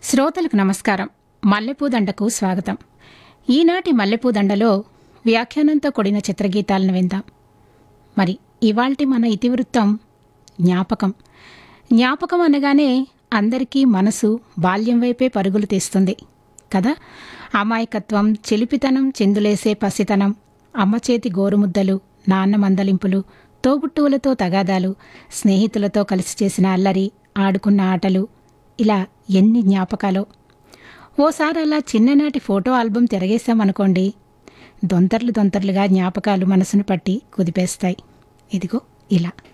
శ్రోతలకు నమస్కారం మల్లెపూదండకు స్వాగతం ఈనాటి మల్లెపూదండలో వ్యాఖ్యానంతో కూడిన చిత్రగీతాలను విందాం మరి ఇవాల్టి మన ఇతివృత్తం జ్ఞాపకం జ్ఞాపకం అనగానే అందరికీ మనసు బాల్యం వైపే పరుగులు తీస్తుంది కదా అమాయకత్వం చిలిపితనం చిందులేసే పసితనం అమ్మ చేతి గోరుముద్దలు నాన్న మందలింపులు తోబుట్టువులతో తగాదాలు స్నేహితులతో కలిసి చేసిన అల్లరి ఆడుకున్న ఆటలు ఇలా ఎన్ని జ్ఞాపకాలో ఓసారి అలా చిన్ననాటి ఫోటో ఆల్బం తిరగేశామనుకోండి దొంతర్లు దొంతర్లుగా జ్ఞాపకాలు మనసును పట్టి కుదిపేస్తాయి ఇదిగో ఇలా